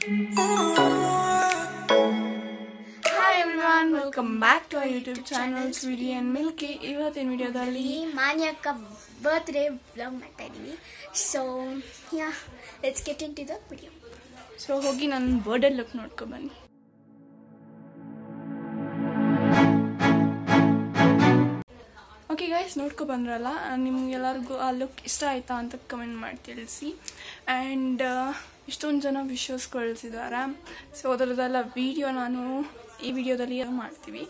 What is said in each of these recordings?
hi everyone welcome back to YouTube channel sweety and milky ಇವತ್ತಿನ ವಿಡಿಯೋದಲ್ಲಿ ಈ ಮಾನ್ಯಕ್ಕ ಬರ್ತ್ಡೇ ಬ್ಲಾಗ್ ಮಾಡ್ತಾ ಇದ್ದೀವಿ so yeah let's get into the video so ಹೋಗಿ ನನ್ನ ಬರ್ಡೇ ಲುಕ್ ನೋಡ್ಕೊ ಬನ್ನಿ ಓಕೆ ಗೈಸ್ ನೋಡ್ಕೊ ಬಂದ್ರಲ್ಲ ನಿಮ್ಗೆಲ್ಲರಿಗೂ ಆ ಲುಕ್ ಇಷ್ಟ ಆಯ್ತಾ ಅಂತ ಕಮೆಂಟ್ ಮಾಡಿ ತಿಳಿಸಿ ಆ್ಯಂಡ್ ಇಷ್ಟೊಂದು ಜನ ವಿಷಸ್ ಕಳಿಸಿದ್ದಾರೆ ಸೊ ಅದರದ್ದೆಲ್ಲ ವಿಡಿಯೋ ನಾನು ಈ ವಿಡಿಯೋದಲ್ಲಿ ಮಾಡ್ತೀವಿ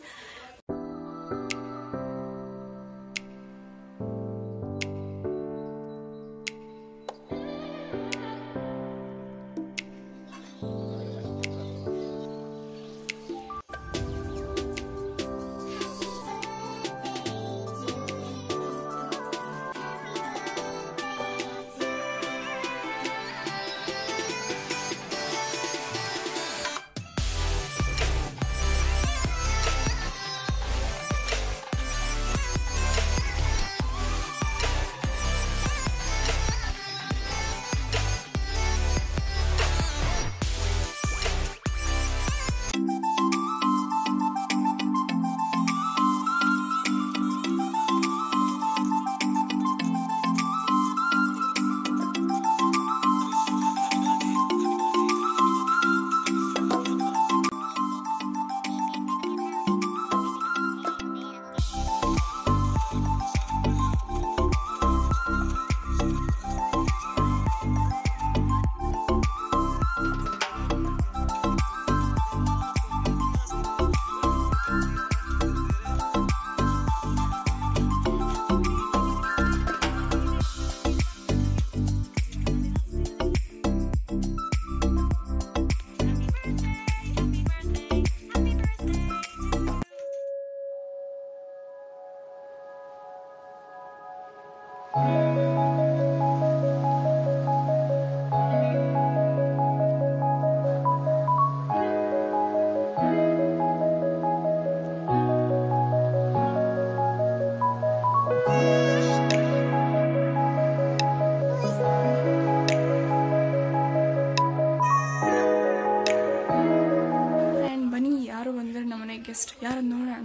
ಆ್ಯಂಡ್ ಬನ್ನಿ ಯಾರು ಬಂದಿದ್ದಾರೆ ನಮ್ಮ ಮನೆಗೆ ಗೆಸ್ಟ್ ಯಾರು ನೋಡೋಣ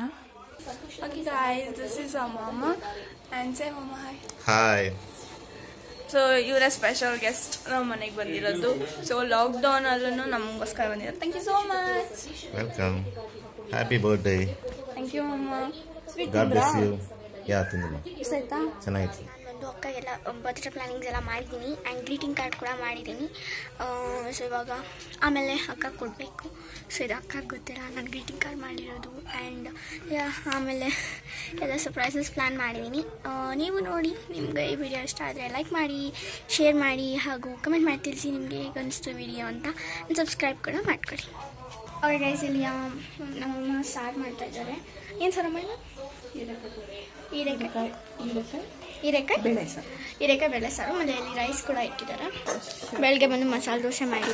okay guys this is a ಮಾಮ ಆ್ಯಂಡ್ ಸೇ ಮಾಮ ಹಾಯ್ ಹಾಯ್ ಸೊ ಇವರೇ ಸ್ಪೆಷಲ್ ಗೆಸ್ಟ್ ನಮ್ಮ ಮನೆಗೆ ಬಂದಿರೋದು ಸೊ ಲಾಕ್ಡೌನಲ್ಲೂ ನಮಗೋಸ್ಕರ ಬಂದಿರೋದು thank you so much welcome happy birthday thank you ಅಮ್ಮ sweet god bless you yeah ತಿಂದಿಲ್ಲ ಇಷ್ಟ ಆಯ್ತಾ ಚೆನ್ನಾಗಿತ್ತು ನಾನು ಅಕ್ಕಗೆಲ್ಲ ಬರ್ತ್ಡೇ ಪ್ಲಾನಿಂಗ್ಸ್ ಎಲ್ಲ ಮಾಡಿದ್ದೀನಿ ಆ್ಯಂಡ್ ಗ್ರೀಟಿಂಗ್ ಕಾರ್ಡ್ ಕೂಡ ಮಾಡಿದ್ದೀನಿ ಸೊ ಇವಾಗ ಆಮೇಲೆ ಅಕ್ಕ ಕೊಡಬೇಕು ಸೊ ಇದು ಅಕ್ಕ ಗೊತ್ತಿಲ್ಲ ನಾನು ಗ್ರೀಟಿಂಗ್ ಕಾರ್ಡ್ ಮಾಡಿರೋದು ಆ್ಯಂಡ್ ಆಮೇಲೆ ಎಲ್ಲ ಸರ್ಪ್ರೈಸಸ್ ಪ್ಲ್ಯಾನ್ ಮಾಡಿದ್ದೀನಿ ಆ, ನೀವು ನೋಡಿ ನಿಮ್ಗೆ ಈ ವಿಡಿಯೋ ಇಷ್ಟ ಆದರೆ ಲೈಕ್ ಮಾಡಿ ಶೇರ್ ಮಾಡಿ ಹಾಗೂ ಕಮೆಂಟ್ ಮಾಡಿ ತಿಳಿಸಿ ನಿಮಗೆ ಹೇಗೆ ಅನಿಸ್ತು ವಿಡಿಯೋ ಅಂತ ಸಬ್ಸ್ಕ್ರೈಬ್ ಕೂಡ ಮಾಡ್ಕೊಳ್ಳಿ ಅವ್ರ ಗೈಸ್ ಇಲ್ಲಿ ಆ, ನಮ್ಮಮ್ಮ ಸಾರು ಮಾಡ್ತಾ ಇದ್ದಾರೆ ಏನು ಸರಮ್ಮ ಇದು ಹೀರೆಕಾಯಿ ಹೀರೆಕಾಯಿ ಹೀರೆಕಾಯಿ ಬೇಳೆ ಸಾರು ಮತ್ತು ಇಲ್ಲಿ ರೈಸ್ ಕೂಡ ಇಟ್ಟಿದ್ದಾರೆ ಬೆಳಗ್ಗೆ ಬಂದು ಮಸಾಲೆ ದೋಸೆ ಮಾಡಿ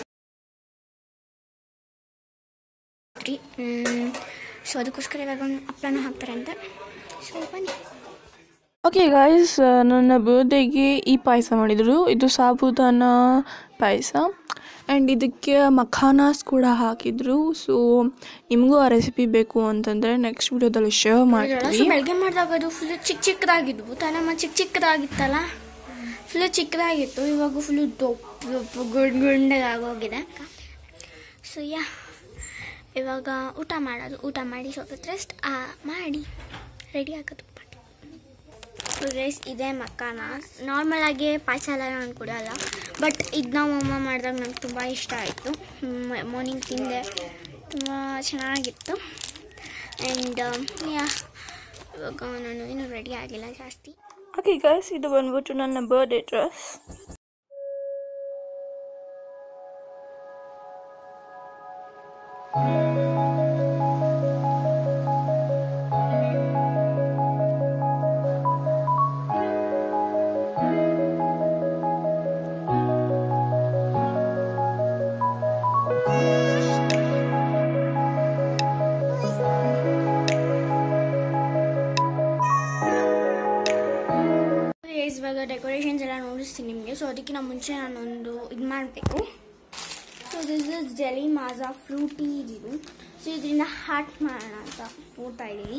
ಸೊ ಅದಕ್ಕೋಸ್ಕರ ಇವಾಗ ಒಂದು ಹಪ್ಪಳನ ಹಾಕ್ತಾರೆ ಅಂತ ಸೊ ಬನ್ನಿ ಓಕೆ ಗಾಯ್ಸ್ ನನ್ನ ಬರ್ಡೇಗೆ ಈ ಪಾಯಸ ಮಾಡಿದರು ಇದು ಸಾಬುದಾನ ಪಾಯಸ ಆ್ಯಂಡ್ ಇದಕ್ಕೆ ಮಖಾನಾಸ್ ಕೂಡ ಹಾಕಿದ್ರು ಸೊ ನಿಮಗೂ ಆ ರೆಸಿಪಿ ಬೇಕು ಅಂತಂದರೆ ನೆಕ್ಸ್ಟ್ ವಿಡಿಯೋದಲ್ಲಿ ಶೇರ್ ಸೊ ಮಾಡ್ತೀವಿ ಬೆಳಗ್ಗೆ ಮಾಡಿದಾಗ ಅದು ಫುಲ್ ಚಿಕ್ಕ ಚಿಕ್ಕದಾಗಿದ್ವು ತನಮ್ಮ ಚಿಕ್ಕ ಚಿಕ್ಕದಾಗಿತ್ತಲ್ಲ ಫುಲ್ ಚಿಕ್ಕದಾಗಿತ್ತು ಇವಾಗ ಫುಲ್ಲು ದೊಡ್ಡ ದೊಡ್ಡ ಗುಂಡ್ ಗುಂಡಗಾಗೋಗಿದೆ ಸೊ ಯಾ ಇವಾಗ ಊಟ ಮಾಡೋದು ಊಟ ಮಾಡಿ ಸ್ವಲ್ಪ ರೆಸ್ಟ್ ಮಾಡಿ ರೆಡಿ ಆಗೋದು ರೈಸ್ ಇದೆ ಮಕ್ಕಾನ ನಾರ್ಮಲ್ ಆಗಿ ಪಾಯಸ ಎಲ್ಲ ನಾನು ಕೊಡಲ್ಲ ಬಟ್ ಇದು ನಾವು ಅಮ್ಮ ಮಾಡಿದಾಗ ನಂಗೆ ತುಂಬ ಇಷ್ಟ ಆಯಿತು ಮಾರ್ನಿಂಗ್ ತಿಂದೆ ತುಂಬ ಚೆನ್ನಾಗಿತ್ತು ಆ್ಯಂಡ್ ಯಾ ಇವಾಗ ನಾನು ಇನ್ನೂ ರೆಡಿ ಆಗಿಲ್ಲ ಜಾಸ್ತಿ ಓಕೆ ಗಾಯ್ಸ್ ಇದು ಬಂದ್ಬಿಟ್ಟು ನನ್ನ ಬರ್ಡೇ ಡ್ರೆಸ್ ಇವಾಗ ಡೆಕೋರೇಷನ್ಸ್ ಎಲ್ಲ ನೋಡಿಸ್ತೀನಿ ನಿಮಗೆ ಸೊ ಅದಕ್ಕಿಂತ ಮುಂಚೆ ನಾನೊಂದು ಇದು ಮಾಡಬೇಕು so this is jelly Maaza Frooti ಇದು ಸೊ ಇದರಿಂದ ಹಾರ್ಟ್ ಮಾಡೋಣ ಅಂತ ನೋಡ್ತಾ ಇದ್ದೀವಿ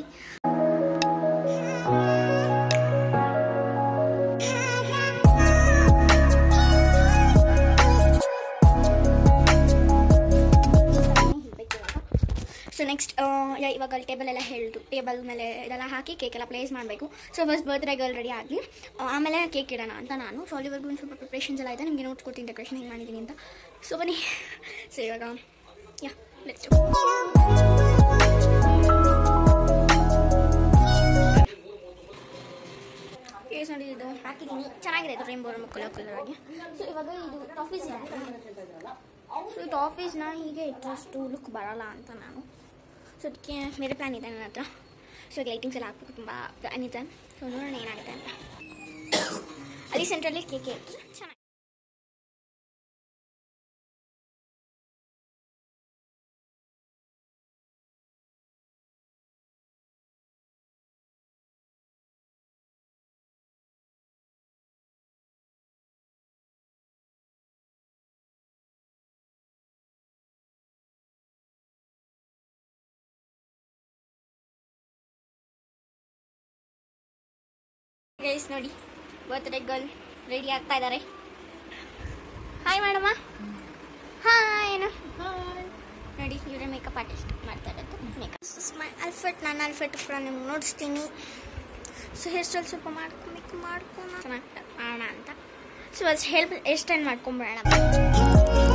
ಸೊ ನೆಕ್ಸ್ಟ್ ಇವಾಗ ಅಲ್ಲಿ ಟೇಬಲ್ ಎಲ್ಲ ಹೇಳ್ದು ಟೇಬಲ್ ಮೇಲೆ ಇದೆಲ್ಲ ಹಾಕಿ ಕೇಕ್ ಎಲ್ಲ ಪ್ಲೇಸ್ ಮಾಡಬೇಕು so first birthday girl ready ಆಗಲಿ ಆಮೇಲೆ ಕೇಕ್ ಇಡೋಣ ಅಂತ ನಾನು ಸೊ ಅಲ್ಲಿವರೆಗೂ ಒಂದು ಸ್ವಲ್ಪ ಪ್ರಿಪ್ರೇಷನ್ಸ್ ಎಲ್ಲ ಇದೆ ನಿಮಗೆ ನೋಡ್ಕೊಡ್ತೀನಿ ಡೆಕೋರೇಷನ್ ಹೆಂಗೆ ಮಾಡಿದ್ದೀನಿ ಅಂತ ಸೊ ಬನ್ನಿ ಸೊ ಇವಾಗ ಯಾ ಲೆಟ್ಸ್ ಕೇಸ್ ನೋಡಿ ಇದು ಹಾಕಿದ್ದೀನಿ ಚೆನ್ನಾಗಿದೆ ಇದು ರೈನ್ಬೋ ಕಲರ್ ಕಲರ್ ಆಗಿ ಸೊ ಇವಾಗ ಇದು ಟಾಫೀಸ್ ಇದೆ ಸೊ ಈ ಟಾಫೀಸ್ನ ಹೀಗೆ ಇಟ್ಟರಷ್ಟು ಲುಕ್ ಬರಲ್ಲ ಅಂತ ನಾನು ಸೊ ಅದಕ್ಕೆ ಬೇರೆ ಪ್ಲ್ಯಾನ್ ಇದೆ ನನ್ನ ಹತ್ರ ಸೊ ಲೈಟಿಂಗ್ಸ್ ಎಲ್ಲ ಹಾಕ್ಬೇಕು ತುಂಬ ಪ್ಲ್ಯಾನ್ ಇದೆ ಸೊ ನೋಡೋಣ ಏನಾಗುತ್ತೆ ಅಂತ ಅಲ್ಲಿ ಸೆಂಟ್ರಲ್ಲಿ ಕೇಕ್ ಇಟ್ಟು ಚೆನ್ನಾಗಿ ಗೈಸ್ ನೋಡಿ ಬರ್ತ್ಡೇ ಗರ್ಲ್ ರೆಡಿ ಆಗ್ತಾ ಇದ್ದಾರೆ ಹಾಯ್ ಮೇಡಮ ಹಾಯ್ ಏನು ನೋಡಿ ಇವರೇ ಮೇಕಪ್ ಆರ್ಟಿಸ್ಟ್ ಮಾಡ್ತಾ ಇರೋದು ಮೇಕಪ್ ಮೈ ಅಲ್ಫೆಟ್ ನಾನು ಅಲ್ಫೆಟ್ ಕೂಡ ನಿಮ್ಗೆ ನೋಡಿಸ್ತೀನಿ ಸೊ ಹೇರ್ ಸ್ಟೈಲ್ ಸ್ವಲ್ಪ ಮಾಡ್ಕೊಬೇಕು ಮಾಡ್ಕೊಣ ಚೆನ್ನಾಗಿ ಮಾಡೋಣ ಅಂತ ಸೊ ಅದು ಹೆಲ್ಪ್ ಹೇರ್ ಸ್ಟೈಲ್ ಮಾಡ್ಕೊಂಬಿಡೋಣ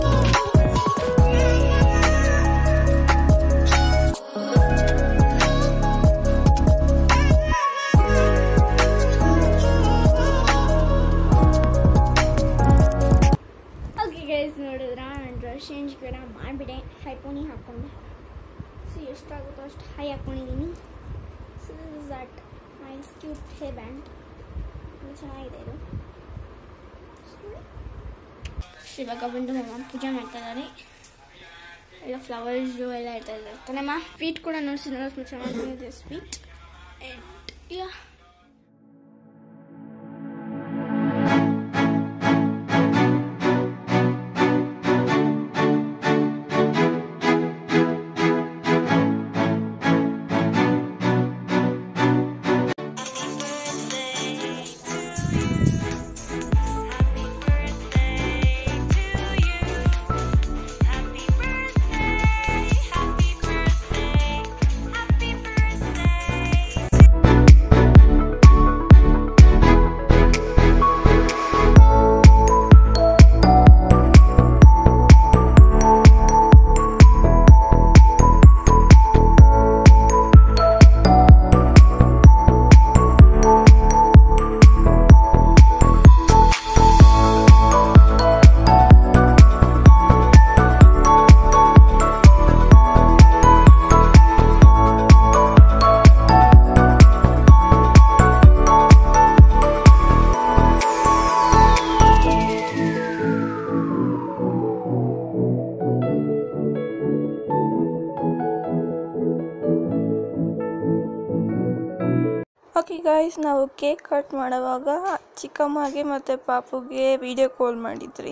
ಓಕೆ ಗೈಸ್ ನೋಡಿದ್ರ ನಾನು ಡ್ರೆಸ್ ಚೇಂಜ್ ಕೂಡ ಮಾಡಿಬಿಟ್ಟೆ ಹೈಪೋನಿ ಹಾಕ್ಕೊಂಡೆ ಸೊ ಎಷ್ಟಾಗುತ್ತೋ ಅಷ್ಟು ಹೈ ಹಾಕ್ಕೊಂಡಿದ್ದೀನಿ so is that nice cute hair band ಚೆನ್ನಾಗಿದೆ ಇದು So, ಇವಾಗ ಬಂದು ನಮ್ಮ ಪೂಜೆ ಮಾಡ್ತಾ ಇದ್ದಾರೆ ಎಲ್ಲ ಫ್ಲವರ್ಸು ಎಲ್ಲ ಇರ್ತಾ ಇದ್ದಾರೆ ನಮ್ಮ ಸ್ವೀಟ್ ಕೂಡ ನೋಡಿಸಿ ನೋಡೋದು ಚೆನ್ನಾಗಿದೆ ಸ್ವೀಟ್ ಯಾ ಓಕೆ ಗಾಯ್ಸ್ ನಾವು ಕೇಕ್ ಕಟ್ ಮಾಡುವಾಗ ಚಿಕ್ಕಮ್ಮಗೆ ಮತ್ತು ಪಾಪುಗೆ ವಿಡಿಯೋ ಕಾಲ್ ಮಾಡಿದ್ರಿ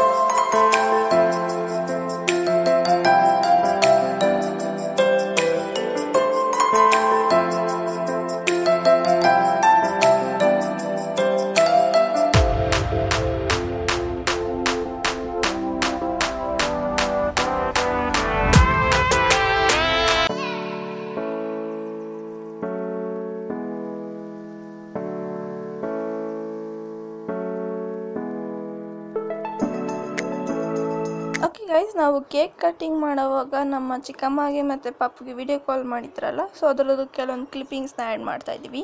ಓಕೆ ಗೈಸ್ ನಾವು ಕೇಕ್ ಕಟ್ಟಿಂಗ್ ಮಾಡೋವಾಗ ನಮ್ಮ ಚಿಕ್ಕಮ್ಮಗೆ ಮತ್ತು ಪಾಪುಗೆ ವಿಡಿಯೋ ಕಾಲ್ ಮಾಡಿದ್ರಲ್ಲ ಸೊ ಅದರದ್ದು ಕೆಲವೊಂದು ಕ್ಲಿಪ್ಪಿಂಗ್ಸ್ನ ಆ್ಯಡ್ ಮಾಡ್ತಾ ಇದ್ದೀವಿ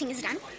ಎವ್ರಿಥಿಂಗ್ ಇಸ್ ಡನ್